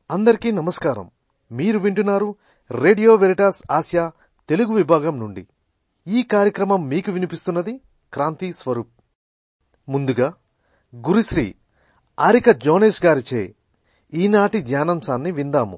అందరికీ నమస్కారం మీరు వింటున్నారు రేడియో వెరిటాస్ ఆసియా తెలుగు విభాగం నుండి ఈ కార్యక్రమం మీకు వినిపిస్తున్నది క్రాంతి స్వరూప్ ముందుగా గురుశ్రీ ఆరిక జోనేష్ గారిచే ఈనాటి ధ్యానాంశాన్ని విందాము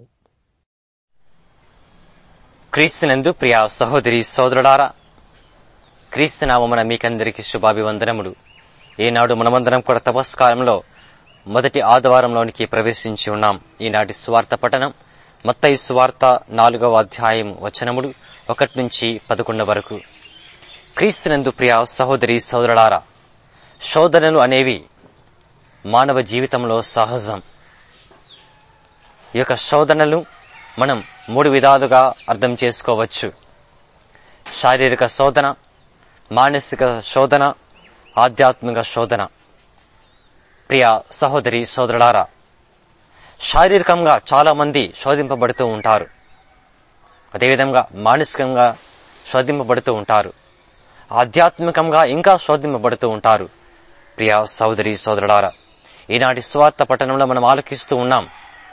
క్రీస్తునందు ప్రియ సహోదరి సోదరుడారా క్రీస్తు నామమున మీకందరికీ శుభాభివందనములు ఈనాడు మనమందరం కూడా తపస్కారంలో మొదటి ఆదివారంలోనికి ప్రవేశించి ఉన్నాం ఈనాటి స్వార్థ పఠనం మత్తయి స్వార్థ నాలుగవ అధ్యాయం వచనములు ఒకటి నుంచి పదకొండు వరకు క్రీస్తునందు ప్రియ సహోదరి సోదరుడారా శోధనలు అనేవి మానవ జీవితంలో సహజం ఈ యొక్క శోధనలు మనం మూడు విధాలుగా అర్థం చేసుకోవచ్చు శారీరక శోధన మానసిక శోధన ఆధ్యాత్మిక శోధన ప్రియ సహోదరి సోదరులారా శారీరకంగా చాలా మంది శోధింపబడుతూ ఉంటారు అదేవిధంగా మానసికంగా శోధింపబడుతూ ఉంటారు ఆధ్యాత్మికంగా ఇంకా శోధింపబడుతూ ఉంటారు ప్రియ సహోదరి సోదరులారా ఈనాటి స్వార్థ పట్టణంలో మనం ఆలోకిస్తూ ఉన్నాం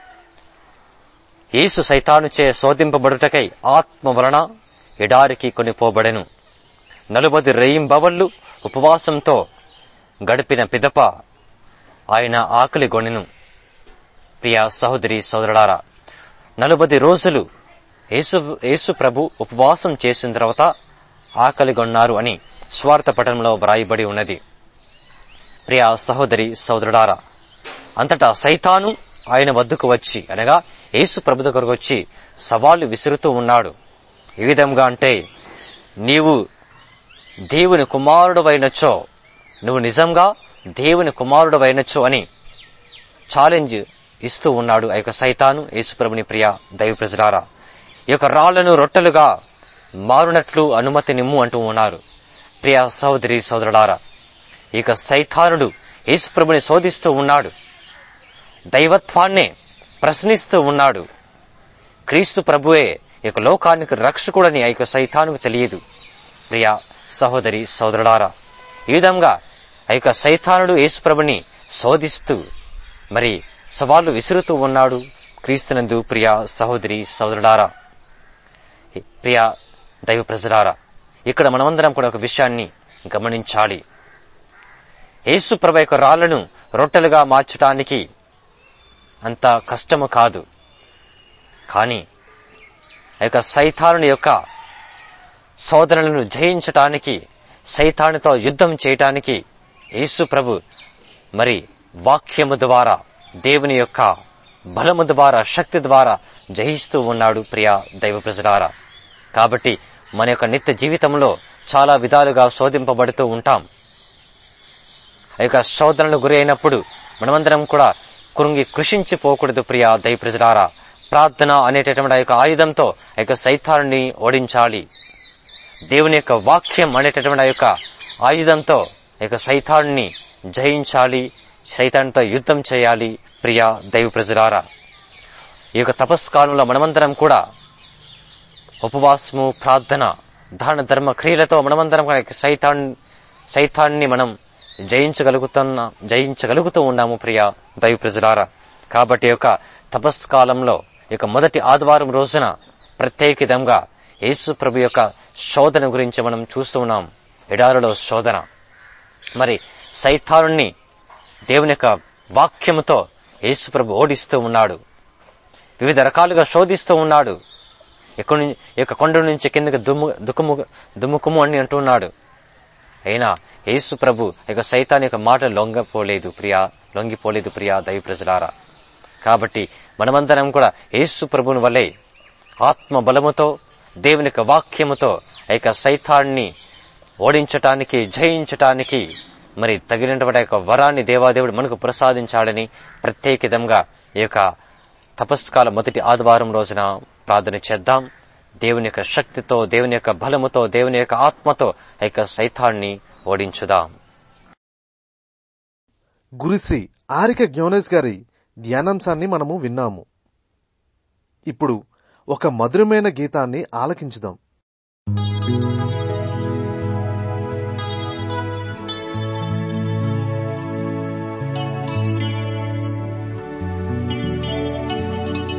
యేసు సైతానుచే శోధింపబడుటకై ఆత్మ వలన ఎడారికి కొనిపోబడెను నలుబది రెయింబవళ్లు ఉపవాసంతో గడిపిన పిదప ఆయన ఆకలి గొనెను ప్రియ సహోదరి సోదరులారా నలుబది రోజులు యేసు యేసు ప్రభు ఉపవాసం చేసిన తర్వాత ఆకలి గొన్నారు అని స్వార్థ పటంలో వ్రాయబడి ఉన్నది ప్రియ సహోదరి సోదరుడారా అంతటా సైతాను ఆయన వద్దకు వచ్చి అనగా యేసు ప్రభు దగ్గరకు వచ్చి సవాళ్లు విసురుతూ ఉన్నాడు ఏ విధంగా అంటే నీవు దేవుని కుమారుడవైనచో నువ్వు నిజంగా దేవుని కుమారుడవైనచో అని ఛాలెంజ్ ఇస్తూ ఉన్నాడు ఆ యొక్క సైతాను యేసుప్రభుని ప్రియ దైవ ప్రజలారా ఈ యొక్క రాళ్లను రొట్టెలుగా మారునట్లు అనుమతి నిమ్ము అంటూ ఉన్నారు ప్రియ సహోదరి సోదరులారా ఈ యొక్క సైతానుడు యేసుప్రభుని శోధిస్తూ ఉన్నాడు దైవత్వాన్నే ప్రశ్నిస్తూ ఉన్నాడు క్రీస్తు ప్రభువే ఈ యొక్క లోకానికి రక్షకుడని ఆ యొక్క సైతానుకు తెలియదు ప్రియ సహోదరి సోదరుడారా ఈ విధంగా ఆ యొక్క సైతానుడు యేసుప్రభుని శోధిస్తూ మరి సవాళ్లు విసురుతూ ఉన్నాడు క్రీస్తునందు ప్రియ సహోదరి సోదరుడారా ప్రియ దైవ ప్రజలారా ఇక్కడ మనమందరం కూడా ఒక విషయాన్ని గమనించాలి యేసు ప్రభు యొక్క రాళ్లను రొట్టెలుగా మార్చడానికి అంత కష్టము కాదు కానీ ఆ యొక్క సైతానుని యొక్క శోధనలను జయించటానికి సైతానుతో యుద్ధం చేయటానికి యేసు ప్రభు మరి వాక్యము ద్వారా దేవుని యొక్క బలము ద్వారా శక్తి ద్వారా జయిస్తూ ఉన్నాడు ప్రియ దైవ ప్రజలారా కాబట్టి మన యొక్క నిత్య జీవితంలో చాలా విధాలుగా శోధింపబడుతూ ఉంటాం ఆ యొక్క శోధనలు గురి అయినప్పుడు మనమందరం కూడా కృంగి కృషించిపోకూడదు ప్రియ దైవ ప్రజలారా ప్రార్థన అనేటటువంటి ఆ యొక్క ఆయుధంతో ఆ యొక్క సైతాన్ని ఓడించాలి దేవుని యొక్క వాక్యం అనేటటువంటి ఆ యొక్క ఆయుధంతో ఆ యొక్క సైతాన్ని జయించాలి సైతాన్తో యుద్ధం చేయాలి ప్రియ దైవ ప్రజలారా ఈ యొక్క తపస్కాలంలో మనమందరం కూడా ఉపవాసము ప్రార్థన దాన ధర్మ క్రియలతో మనమందరం కూడా సైతాన్ సైతాన్ని మనం జయించగలుగుతున్న జయించగలుగుతూ ఉన్నాము ప్రియ దైవ ప్రజలారా కాబట్టి యొక్క తపస్కాలంలో ఇక మొదటి ఆదివారం రోజున ప్రత్యేకితంగా యేసు ప్రభు యొక్క శోధన గురించి మనం చూస్తూ ఉన్నాం ఎడారిలో శోధన మరి సైతానుని దేవుని యొక్క వాక్యముతో యేసు ప్రభు ఓడిస్తూ ఉన్నాడు వివిధ రకాలుగా శోధిస్తూ ఉన్నాడు ఎక్కడి యొక్క కొండ నుంచి కిందకి దుమ్ము దుఃఖము దుమ్ముకుము అని అంటున్నాడు అయినా యేసు ప్రభు ఇక సైతాన్ యొక్క మాట లొంగపోలేదు ప్రియా లొంగిపోలేదు ప్రియా దైవ ప్రజలారా కాబట్టి మనమందరం కూడా యేసు ప్రభుని వలె ఆత్మ బలముతో దేవుని యొక్క వాక్యముతో ఇక సైతాన్ని ఓడించటానికి జయించటానికి మరి తగినటువంటి యొక్క వరాన్ని దేవాదేవుడు మనకు ప్రసాదించాడని ప్రత్యేకితంగా ఈ యొక్క తపస్కాల మొదటి ఆదివారం రోజున ప్రార్థన చేద్దాం దేవుని యొక్క శక్తితో దేవుని యొక్క బలముతో దేవుని యొక్క ఆత్మతో ఆ యొక్క సైతాన్ని ఓడించుదాం గురుశ్రీ ఆరిక జ్ఞానేష్ గారి ధ్యానాంశాన్ని మనము విన్నాము ఇప్పుడు ఒక మధురమైన గీతాన్ని ఆలకించుదాం నీ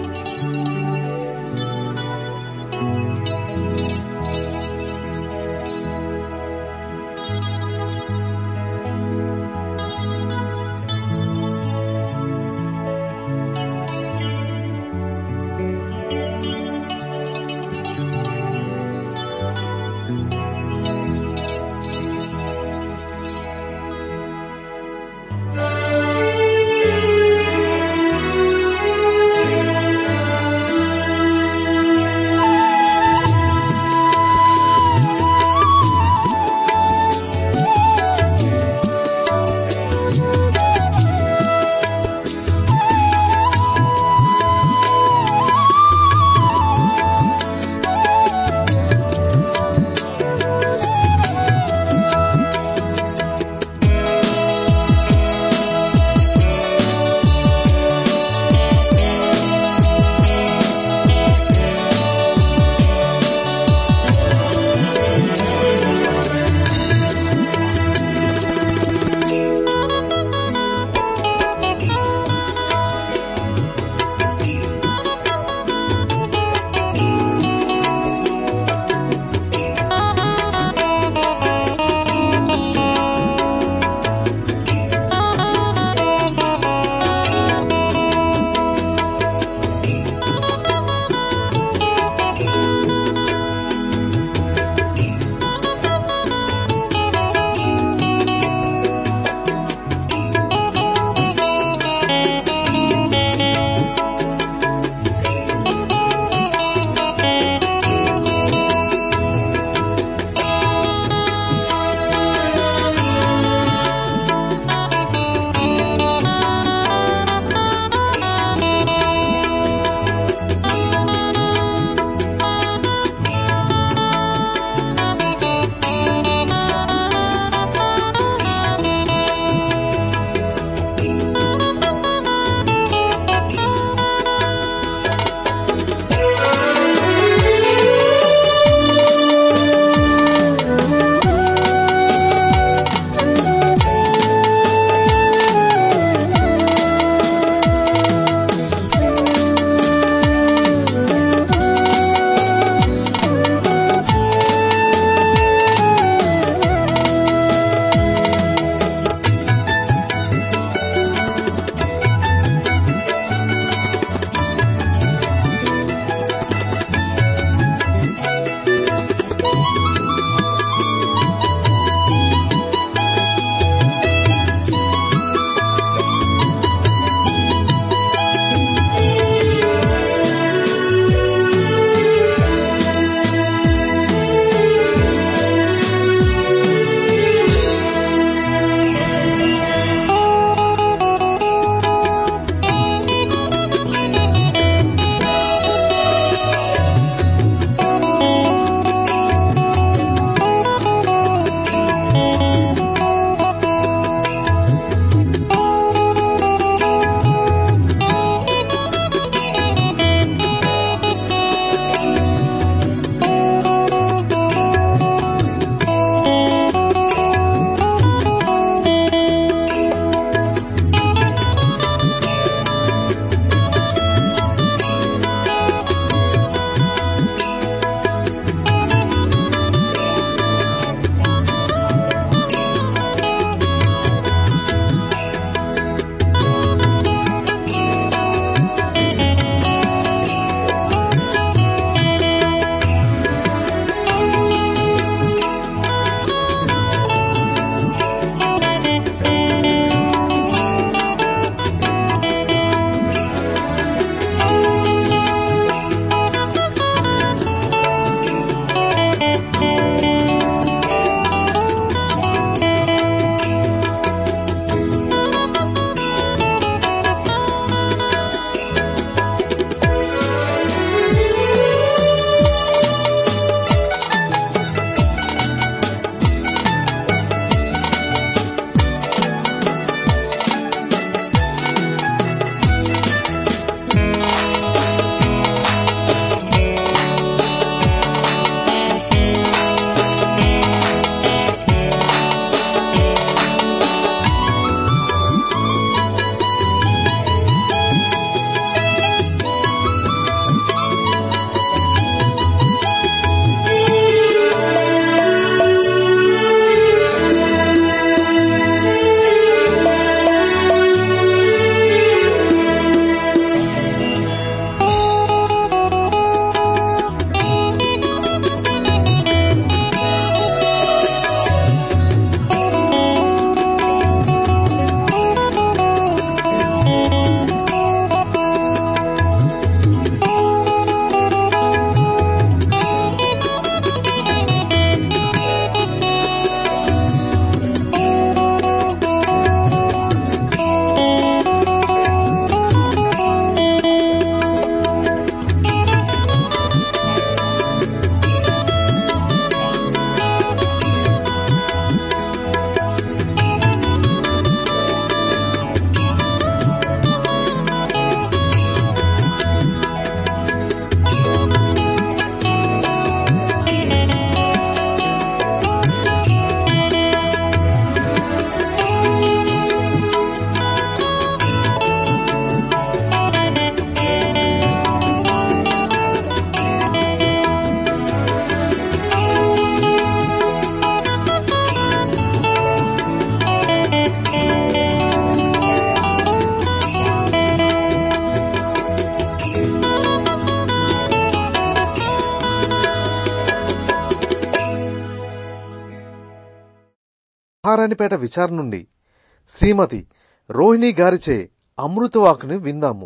మహారాణిపేట విచారణ నుండి శ్రీమతి రోహిణి గారిచే అమృతవాకుని విందాము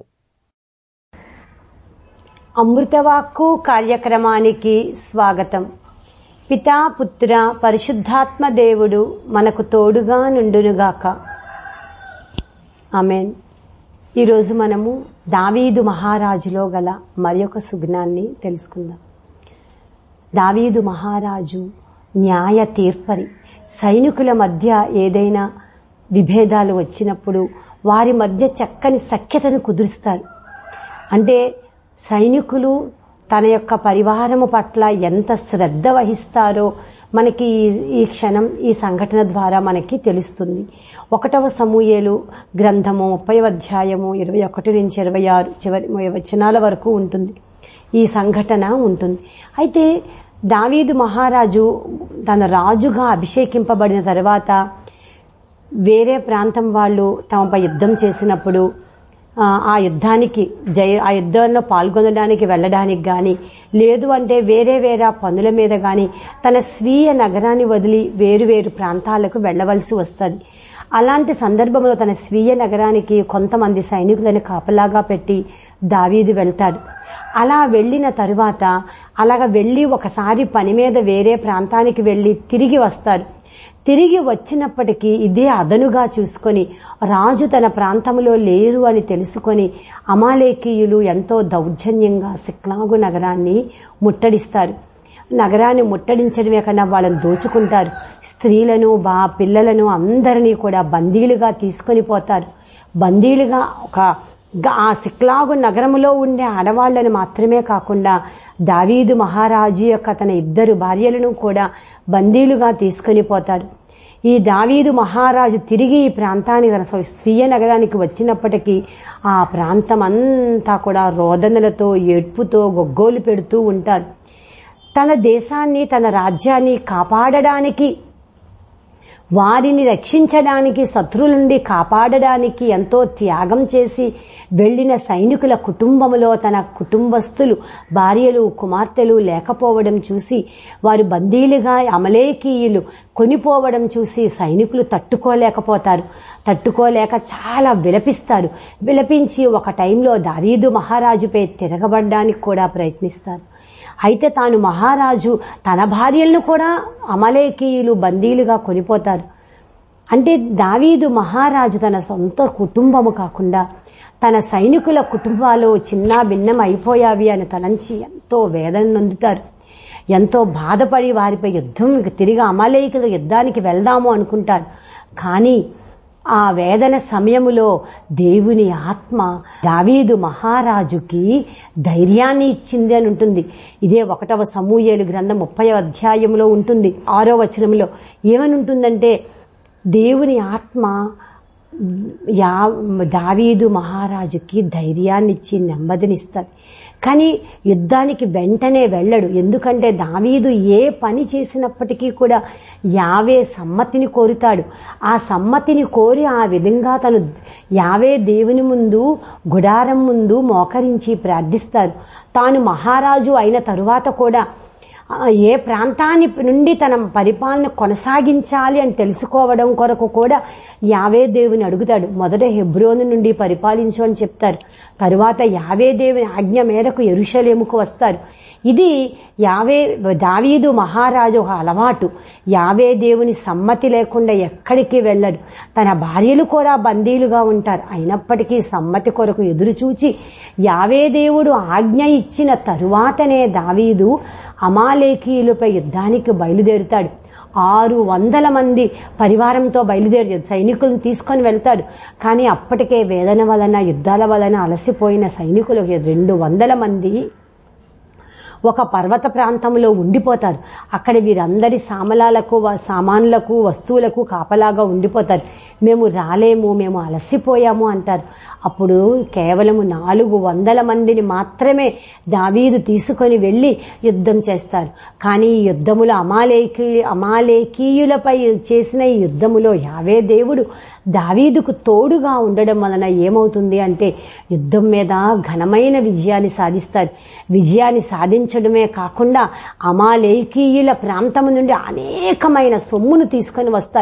అమృతవాక్కు కార్యక్రమానికి స్వాగతం పితా పుత్ర పరిశుద్ధాత్మ దేవుడు మనకు తోడుగా నుండునుగాక ఆమెన్ ఈరోజు మనము దావీదు మహారాజులో గల మరొక సుగుణాన్ని తెలుసుకుందాం దావీదు మహారాజు న్యాయ తీర్పరి సైనికుల మధ్య ఏదైనా విభేదాలు వచ్చినప్పుడు వారి మధ్య చక్కని సఖ్యతను కుదురుస్తారు అంటే సైనికులు తన యొక్క పరివారము పట్ల ఎంత శ్రద్ధ వహిస్తారో మనకి ఈ క్షణం ఈ సంఘటన ద్వారా మనకి తెలుస్తుంది ఒకటవ సమూయేలు గ్రంథము ముప్పై అధ్యాయము ఇరవై ఒకటి నుంచి ఇరవై ఆరు చివరి వచనాల వరకు ఉంటుంది ఈ సంఘటన ఉంటుంది అయితే దావీదు మహారాజు తన రాజుగా అభిషేకింపబడిన తర్వాత వేరే ప్రాంతం వాళ్ళు తమపై యుద్ధం చేసినప్పుడు ఆ యుద్ధానికి జయ ఆ యుద్ధంలో పాల్గొనడానికి వెళ్ళడానికి కానీ లేదు అంటే వేరే వేరే పనుల మీద కానీ తన స్వీయ నగరాన్ని వదిలి వేరు వేరు ప్రాంతాలకు వెళ్ళవలసి వస్తుంది అలాంటి సందర్భంలో తన స్వీయ నగరానికి కొంతమంది సైనికులను కాపలాగా పెట్టి దావీదు వెళ్తాడు అలా వెళ్ళిన తరువాత అలాగ వెళ్ళి ఒకసారి పని మీద వేరే ప్రాంతానికి వెళ్ళి తిరిగి వస్తారు తిరిగి వచ్చినప్పటికీ ఇదే అదనుగా చూసుకొని రాజు తన ప్రాంతంలో లేరు అని తెలుసుకొని అమాలేకీయులు ఎంతో దౌర్జన్యంగా సిక్లాగు నగరాన్ని ముట్టడిస్తారు నగరాన్ని ముట్టడించడమే కన్నా వాళ్ళని దోచుకుంటారు స్త్రీలను బా పిల్లలను అందరినీ కూడా బందీలుగా తీసుకొని పోతారు బందీలుగా ఒక ఆ సిక్లాగు నగరంలో ఉండే ఆడవాళ్లను మాత్రమే కాకుండా దావీదు మహారాజు యొక్క తన ఇద్దరు భార్యలను కూడా బందీలుగా తీసుకొని పోతాడు ఈ దావీదు మహారాజు తిరిగి ఈ ప్రాంతానికి స్వీయ నగరానికి వచ్చినప్పటికీ ఆ ప్రాంతం అంతా కూడా రోదనలతో ఏడ్పుతో గొగ్గోలు పెడుతూ ఉంటారు తన దేశాన్ని తన రాజ్యాన్ని కాపాడడానికి వారిని రక్షించడానికి శత్రువుల నుండి కాపాడడానికి ఎంతో త్యాగం చేసి వెళ్లిన సైనికుల కుటుంబంలో తన కుటుంబస్తులు భార్యలు కుమార్తెలు లేకపోవడం చూసి వారు బందీలుగా అమలేకీయులు కొనిపోవడం చూసి సైనికులు తట్టుకోలేకపోతారు తట్టుకోలేక చాలా విలపిస్తారు విలపించి ఒక టైంలో దావీదు మహారాజుపై తిరగబడ్డానికి కూడా ప్రయత్నిస్తారు అయితే తాను మహారాజు తన భార్యలను కూడా అమలేకీయులు బందీలుగా కొనిపోతారు అంటే దావీదు మహారాజు తన సొంత కుటుంబము కాకుండా తన సైనికుల కుటుంబాలు చిన్న భిన్నం అయిపోయావి అని తలంచి ఎంతో వేదన నందుతారు ఎంతో బాధపడి వారిపై యుద్ధం తిరిగి అమలేకుల యుద్ధానికి వెళ్దాము అనుకుంటారు కానీ ఆ వేదన సమయములో దేవుని ఆత్మ దావీదు మహారాజుకి ధైర్యాన్ని ఇచ్చింది అని ఉంటుంది ఇదే ఒకటవ సమూహేలు గ్రంథం ముప్పై అధ్యాయంలో ఉంటుంది ఆరో వచనంలో ఏమని ఉంటుందంటే దేవుని ఆత్మ యా దావీదు మహారాజుకి ధైర్యాన్ని ఇచ్చి నెమ్మదినిస్తుంది కానీ యుద్ధానికి వెంటనే వెళ్ళడు ఎందుకంటే దావీదు ఏ పని చేసినప్పటికీ కూడా యావే సమ్మతిని కోరుతాడు ఆ సమ్మతిని కోరి ఆ విధంగా తను యావే దేవుని ముందు గుడారం ముందు మోకరించి ప్రార్థిస్తారు తాను మహారాజు అయిన తరువాత కూడా ఏ ప్రాంతాన్ని నుండి తన పరిపాలన కొనసాగించాలి అని తెలుసుకోవడం కొరకు కూడా యావే దేవుని అడుగుతాడు మొదట హెబ్రోను నుండి పరిపాలించు అని చెప్తారు తరువాత యావే దేవుని ఆజ్ఞ మేరకు ఎరుషలేముకు వస్తారు ఇది యావే దావీదు మహారాజు ఒక అలవాటు యావే దేవుని సమ్మతి లేకుండా ఎక్కడికి వెళ్ళడు తన భార్యలు కూడా బందీలుగా ఉంటారు అయినప్పటికీ సమ్మతి కొరకు ఎదురు చూచి యావే దేవుడు ఆజ్ఞ ఇచ్చిన తరువాతనే దావీదు అమాలేకీయులపై యుద్ధానికి బయలుదేరుతాడు ఆరు వందల మంది పరివారంతో బయలుదేరి సైనికులను తీసుకొని వెళ్తాడు కానీ అప్పటికే వేదన వలన యుద్ధాల వలన అలసిపోయిన సైనికులు రెండు వందల మంది ఒక పర్వత ప్రాంతంలో ఉండిపోతారు అక్కడ వీరందరి సామలాలకు వ- సామాన్లకు వస్తువులకు కాపలాగా ఉండిపోతారు మేము రాలేము మేము అలసిపోయాము అంటారు అప్పుడు కేవలం నాలుగు వందల మందిని మాత్రమే దావీదు తీసుకొని వెళ్ళి యుద్ధం చేస్తారు కానీ ఈ యుద్ధములో అమాలేకి అమాలేకీయులపై చేసిన ఈ యుద్ధములో యావే దేవుడు దావీదుకు తోడుగా ఉండడం వలన ఏమవుతుంది అంటే యుద్ధం మీద ఘనమైన విజయాన్ని సాధిస్తారు విజయాన్ని సాధించడమే కాకుండా అమాలేకీయుల ప్రాంతము నుండి అనేకమైన సొమ్మును తీసుకొని వస్తారు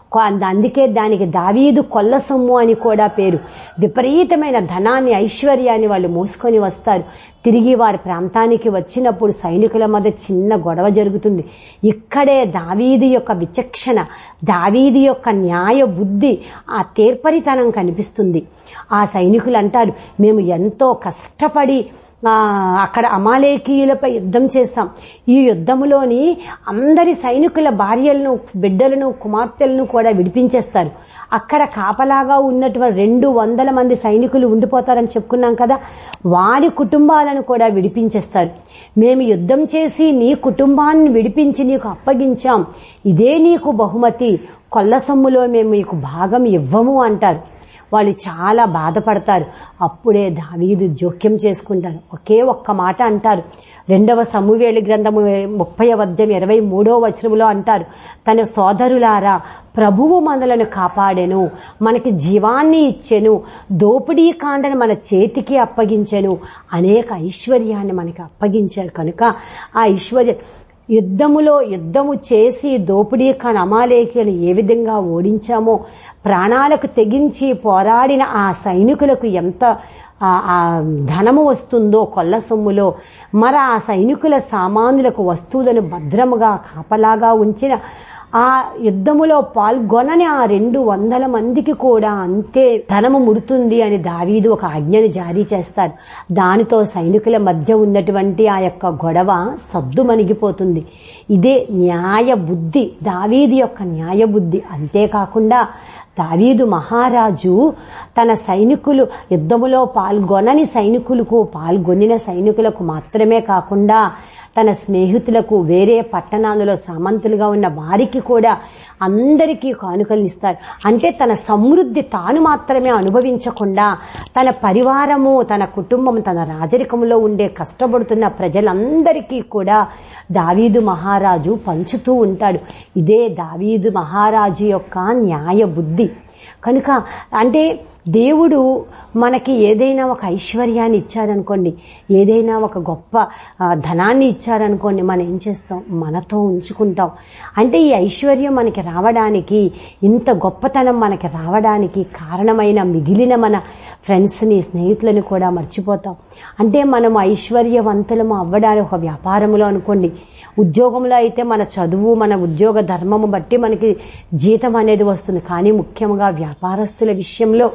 కొ- అందుకే దానికి దావీదు కొల్ల సొమ్ము అని కూడా పేరు విపరీతమైన ధనాన్ని ఐశ్వర్యాన్ని వాళ్ళు మోసుకొని వస్తారు తిరిగి వారి ప్రాంతానికి వచ్చినప్పుడు సైనికుల మధ్య చిన్న గొడవ జరుగుతుంది ఇక్కడే దావీది యొక్క విచక్షణ దావీది యొక్క న్యాయ బుద్ధి ఆ తేర్పరితనం కనిపిస్తుంది ఆ సైనికులు అంటారు మేము ఎంతో కష్టపడి ఆ, అక్కడ అమాలేకీయులపై యుద్ధం చేశాం ఈ యుద్ధములోని అందరి సైనికుల భార్యలను బిడ్డలను కుమార్తెలను కూడా విడిపించేస్తారు అక్కడ కాపలాగా ఉన్నటువంటి రెండు వందల మంది సైనికులు ఉండిపోతారని చెప్పుకున్నాం కదా వారి కుటుంబాలను కూడా విడిపించేస్తారు మేము యుద్ధం చేసి నీ కుటుంబాన్ని విడిపించి నీకు అప్పగించాం ఇదే నీకు బహుమతి కొల్ల సొమ్ములో మేము మీకు భాగం ఇవ్వము అంటారు వాళ్ళు చాలా బాధపడతారు అప్పుడే దావీదు జోక్యం చేసుకుంటారు ఒకే ఒక్క మాట అంటారు రెండవ సమూవేలి గ్రంథము ముప్పై అధ్యాయం ఇరవై మూడో వచనంలో అంటారు తన సోదరులారా ప్రభువు మనలను కాపాడెను మనకి జీవాన్ని ఇచ్చెను దోపిడీ కాండను మన చేతికి అప్పగించెను అనేక ఐశ్వర్యాన్ని మనకి అప్పగించారు కనుక ఆ ఐశ్వర్య యుద్ధములో యుద్ధము చేసి దోపిడీ కాని అమాలేకీలను ఏ విధంగా ఓడించామో ప్రాణాలకు తెగించి పోరాడిన ఆ సైనికులకు ఎంత ఆ- ఆ ధనము వస్తుందో కొల్ల సొమ్ములో మరి ఆ సైనికుల సామానులకు వస్తువులను భద్రముగా కాపలాగా ఉంచిన ఆ యుద్ధములో పాల్గొనని ఆ రెండు వందల మందికి కూడా అంతే ధనము ముడుతుంది అని దావీదు ఒక ఆజ్ఞని జారీ చేస్తారు దానితో సైనికుల మధ్య ఉన్నటువంటి ఆ యొక్క గొడవ సద్దు మణిగిపోతుంది ఇదే న్యాయ బుద్ధి దావీదు యొక్క న్యాయ బుద్ధి అంతేకాకుండా దావీదు మహారాజు తన సైనికులు యుద్ధములో పాల్గొనని సైనికులకు పాల్గొనిన సైనికులకు మాత్రమే కాకుండా తన స్నేహితులకు వేరే పట్టణాలలో సామంతులుగా ఉన్న వారికి కూడా అందరికీ కానుకలు ఇస్తారు అంటే తన సమృద్ధి తాను మాత్రమే అనుభవించకుండా తన పరివారము తన కుటుంబం తన రాజరికంలో ఉండే కష్టపడుతున్న ప్రజలందరికీ కూడా దావీదు మహారాజు పంచుతూ ఉంటాడు ఇదే దావీదు మహారాజు యొక్క న్యాయ బుద్ధి కనుక అంటే దేవుడు మనకి ఏదైనా ఒక ఐశ్వర్యాన్ని ఇచ్చారనుకోండి ఏదైనా ఒక గొప్ప ఆ, ధనాన్ని ఇచ్చారనుకోండి మనం ఏం చేస్తాం మనతో ఉంచుకుంటాం అంటే ఈ ఐశ్వర్యం మనకి రావడానికి ఇంత గొప్పతనం మనకి రావడానికి కారణమైన మిగిలిన మన ఫ్రెండ్స్ని స్నేహితులని కూడా మర్చిపోతాం అంటే మనం ఐశ్వర్యవంతులము అవ్వడానికి ఒక వ్యాపారంలో అనుకోండి ఉద్యోగంలో అయితే మన చదువు మన ఉద్యోగ ధర్మము బట్టి మనకి జీతం అనేది వస్తుంది కానీ ముఖ్యంగా వ్యాపారస్తుల విషయంలో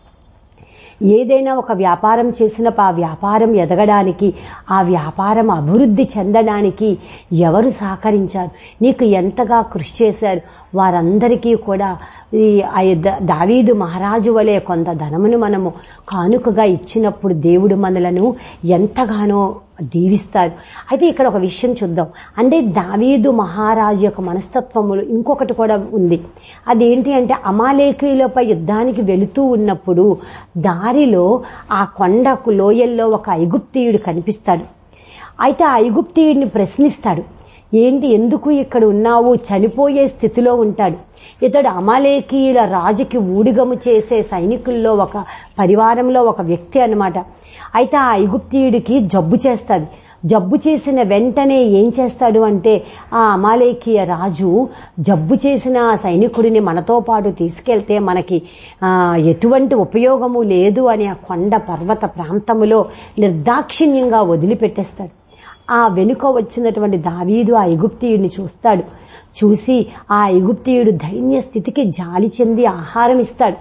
ఏదైనా ఒక వ్యాపారం చేసినప్పుడు ఆ వ్యాపారం ఎదగడానికి ఆ వ్యాపారం అభివృద్ధి చెందడానికి ఎవరు సహకరించారు నీకు ఎంతగా కృషి చేశారు వారందరికీ కూడా ఈ ఆ ద- దావీదు మహారాజు వలె కొంత ధనమును మనము కానుకగా ఇచ్చినప్పుడు దేవుడు మనలను ఎంతగానో దీవిస్తారు అయితే ఇక్కడ ఒక విషయం చూద్దాం అంటే దావీదు మహారాజు యొక్క మనస్తత్వములు ఇంకొకటి కూడా ఉంది అదేంటి అంటే అమాలేకీయులపై యుద్ధానికి వెళుతూ ఉన్నప్పుడు దారిలో ఆ కొండకు లోయల్లో ఒక ఐగుప్తీయుడు కనిపిస్తాడు అయితే ఆ ఐగుప్తీయుడిని ప్రశ్నిస్తాడు ఏంటి ఎందుకు ఇక్కడ ఉన్నావు చనిపోయే స్థితిలో ఉంటాడు ఇతడు అమాలేకీయుల రాజుకి ఊడిగము చేసే సైనికుల్లో ఒక పరివారంలో ఒక వ్యక్తి అన్నమాట అయితే ఆ ఐగుప్తీయుడికి జబ్బు చేస్తాది జబ్బు చేసిన వెంటనే ఏం చేస్తాడు అంటే ఆ అమాలేకీయ రాజు జబ్బు చేసిన ఆ సైనికుడిని మనతో పాటు తీసుకెళ్తే మనకి ఆ, ఎటువంటి ఉపయోగము లేదు అని ఆ కొండ పర్వత ప్రాంతములో నిర్దాక్షిణ్యంగా వదిలిపెట్టేస్తాడు ఆ వెనుక వచ్చినటువంటి దావీదు ఆ ఐగుప్తీయుడిని చూస్తాడు చూసి ఆ ఐగుప్తీయుడు దైన్య స్థితికి జాలి చెంది ఆహారం ఇస్తాడు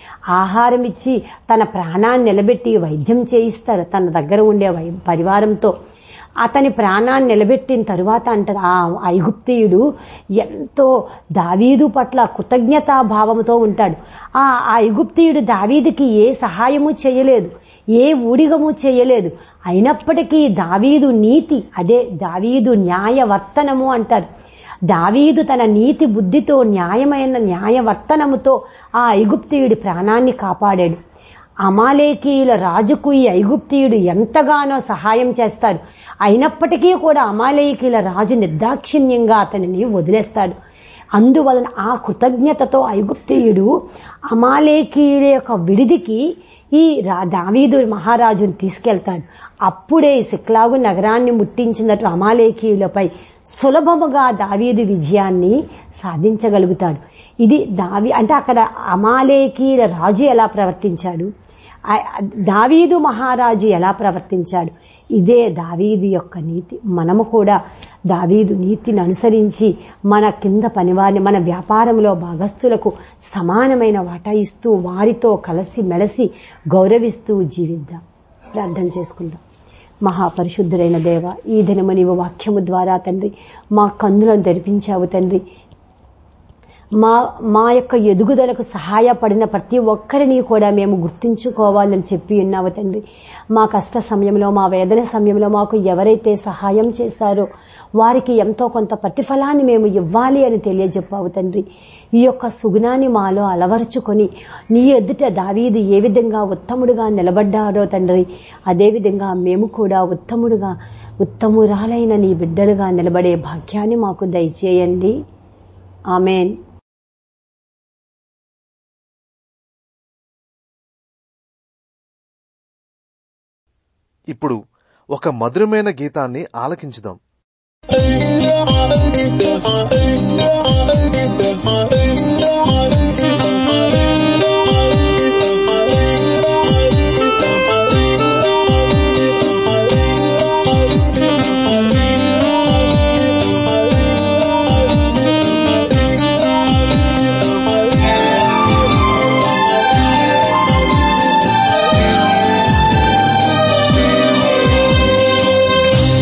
ఆహారం ఇచ్చి తన ప్రాణాన్ని నిలబెట్టి వైద్యం చేయిస్తారు తన దగ్గర ఉండే వై పరివారంతో అతని ప్రాణాన్ని నిలబెట్టిన తరువాత అంటారు ఆ ఐగుప్తీయుడు ఎంతో దావీదు పట్ల కృతజ్ఞతా భావంతో ఉంటాడు ఆ ఆ ఐగుప్తీయుడు దావీదుకి ఏ సహాయము చేయలేదు ఏ ఊడిగము చేయలేదు అయినప్పటికీ దావీదు నీతి అదే దావీదు న్యాయవర్తనము అంటారు దావీదు తన నీతి బుద్ధితో న్యాయమైన న్యాయవర్తనముతో ఆ ఐగుప్తీయుడి ప్రాణాన్ని కాపాడాడు అమాలేకీయుల రాజుకు ఈ ఐగుప్తీయుడు ఎంతగానో సహాయం చేస్తాడు అయినప్పటికీ కూడా అమాలేకీయుల రాజు నిర్దాక్షిణ్యంగా అతనిని వదిలేస్తాడు అందువలన ఆ కృతజ్ఞతతో ఐగుప్తీయుడు అమాలేకీయుల యొక్క విడిదికి ఈ రా దావీదు మహారాజుని తీసుకెళ్తాడు అప్పుడే ఈ సిక్లాగు నగరాన్ని ముట్టించినట్టు అమాలేకీయులపై సులభముగా దావీదు విజయాన్ని సాధించగలుగుతాడు ఇది దావి అంటే అక్కడ అమాలేకీల రాజు ఎలా ప్రవర్తించాడు ఆ- దావీదు మహారాజు ఎలా ప్రవర్తించాడు ఇదే దావీదు యొక్క నీతి మనము కూడా దావీదు నీతిని అనుసరించి మన కింద పనివారిని మన వ్యాపారంలో భాగస్థులకు సమానమైన వాటా ఇస్తూ వారితో కలిసి మెలిసి గౌరవిస్తూ జీవిద్దాం ప్రార్థన చేసుకుందాం మహాపరిశుద్ధుడైన దేవ ఈ దినము నీవు వాక్యము ద్వారా తండ్రి మా కన్నులను తెరిపించావు తండ్రి మా మా యొక్క ఎదుగుదలకు సహాయపడిన ప్రతి ఒక్కరిని కూడా మేము గుర్తించుకోవాలని చెప్పి ఉన్నావు తండ్రి మా కష్ట సమయంలో మా వేదన సమయంలో మాకు ఎవరైతే సహాయం చేశారో వారికి ఎంతో కొంత ప్రతిఫలాన్ని మేము ఇవ్వాలి అని తెలియజెప్పావు తండ్రి ఈ యొక్క సుగుణాన్ని మాలో అలవరుచుకొని నీ ఎదుట దావీదు ఏ విధంగా ఉత్తముడుగా నిలబడ్డారో తండ్రి అదేవిధంగా మేము కూడా ఉత్తముడుగా ఉత్తమురాలైన నీ బిడ్డలుగా నిలబడే భాగ్యాన్ని మాకు దయచేయండి ఆమెన్ ఇప్పుడు ఒక మధురమైన గీతాన్ని ఆలకించుదాం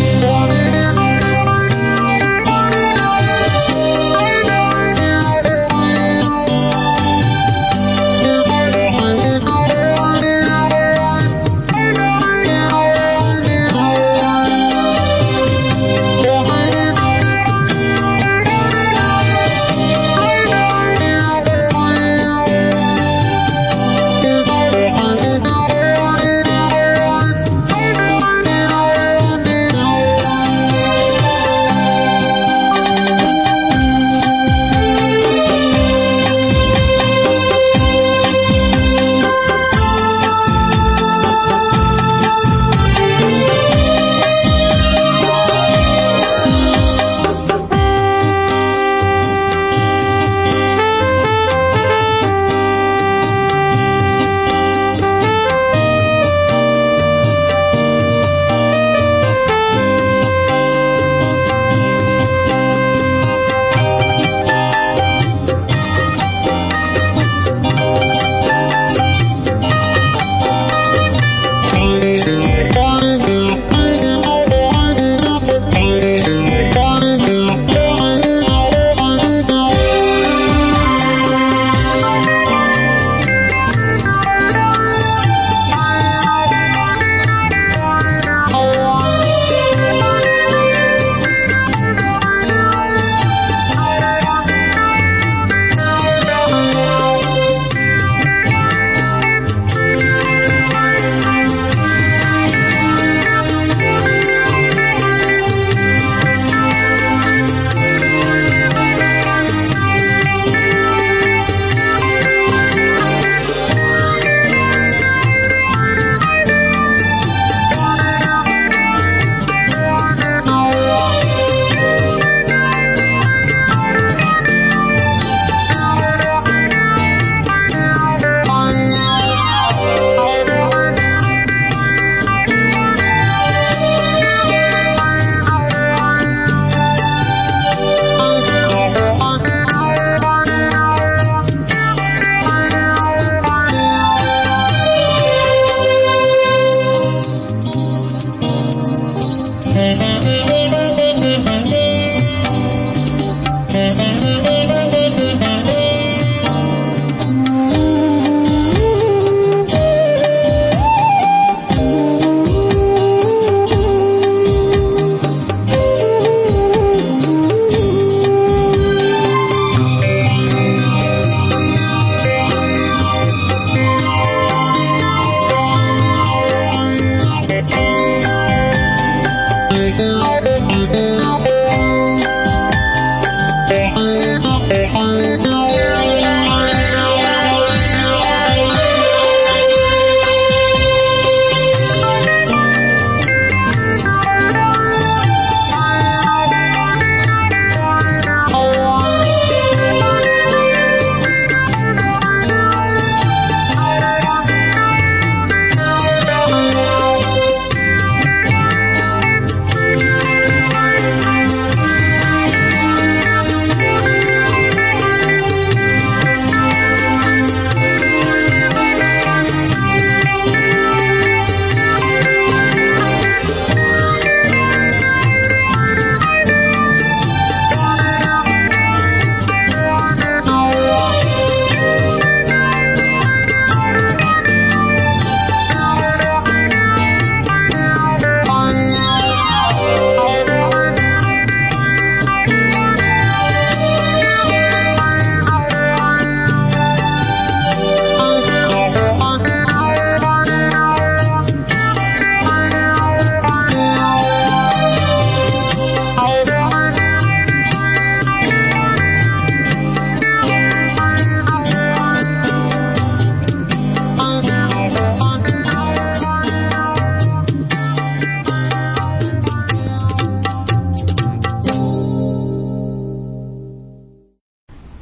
Thank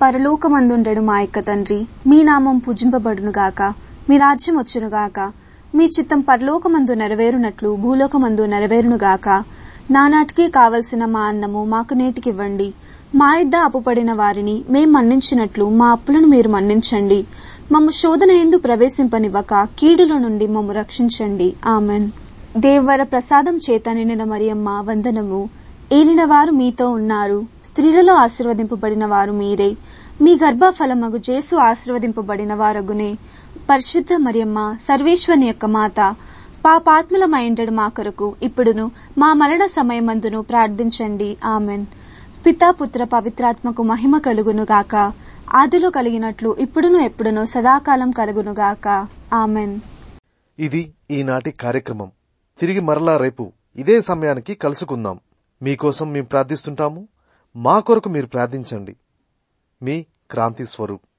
పరలోకమందుండెడు మా యొక్క తండ్రి మీ నామం పూజింపబడునుగాక మీ రాజ్యం వచ్చునుగాక మీ చిత్తం పరలోకమందు నెరవేరునట్లు భూలోకమందు నెరవేరునుగాక నానాటికి కావలసిన మా అన్నము మాకు నేటికివ్వండి మా ఇద్ద అప్పుపడిన వారిని మేం మన్నించినట్లు మా అప్పులను మీరు మన్నించండి మమ్ము శోధన ఎందు ప్రవేశింపనివ్వక కీడుల నుండి మమ్ము రక్షించండి ఆమెన్ దేవర ప్రసాదం చేత నిండిన మరియమ్మ వందనము ఏలిన వారు మీతో ఉన్నారు స్త్రీలలో ఆశీర్వదింపబడిన వారు మీరే మీ గర్భఫలమగు జేసు ఆశీర్వదింపబడిన వారగునే పరిశుద్ధ మరియమ్మ సర్వేశ్వరుని యొక్క మాత పాపాత్ములమైండడు మా కొరకు ఇప్పుడును మా మరణ సమయమందును ప్రార్థించండి ఆమెన్ పితా పుత్ర పవిత్రాత్మకు మహిమ కలుగును గాక ఆదిలో కలిగినట్లు ఇప్పుడును ఎప్పుడును సదాకాలం కలుగును గాక ఆమెన్ ఇది ఈనాటి కార్యక్రమం తిరిగి మరలా రేపు ఇదే సమయానికి కలుసుకుందాం మీకోసం మేము ప్రార్థిస్తుంటాము మా కొరకు మీరు ప్రార్థించండి మీ క్రాంతి స్వరూప్